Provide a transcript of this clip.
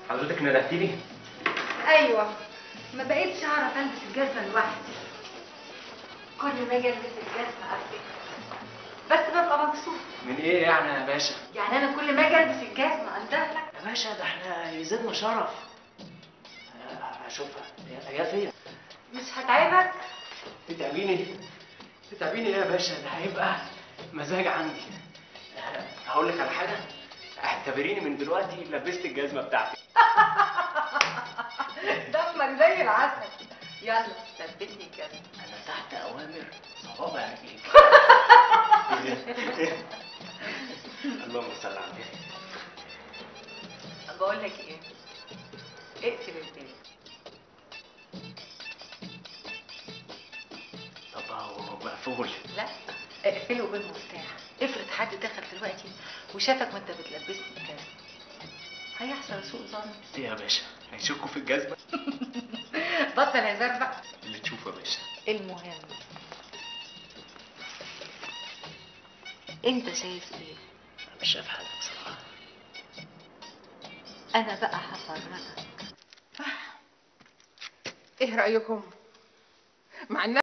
حضرتك ندهتني ايوه ما بقيتش اعرف البس الجزمه لوحدي كل ما اجي البس الجزمه افك بس ببقى مبسوط من ايه يعني يا باشا يعني انا كل ما اجي البس الجزمه اندهلك يا باشا ده احنا يزيدنا شرف اشوفها هي فين مش هتعبك تتعبيني تتعبيني ايه يا باشا ده هيبقى مزاج عندي هقول لك على حاجه اعتبريني من دلوقتي لبست الجزمه بتاعتي دمك زي العسل يلا ثبتني الجزمه انا تحت اوامر صوابع رجليك اللهم صل على النبي بقول لك ايه اقفل الباب طب هو مقفول لا اقفله بالمفتاح افرض حد دخل دلوقتي وشافك وانت بتلبسني الجزمه هيحصل سوء ظن ايه يا باشا هيشكوا في الجزمه بطل هزار بقى اللي تشوفه يا باشا المهم انت شايف ايه مش شايف حاجه بصراحه انا بقى هفرجك ايه رايكم مع ان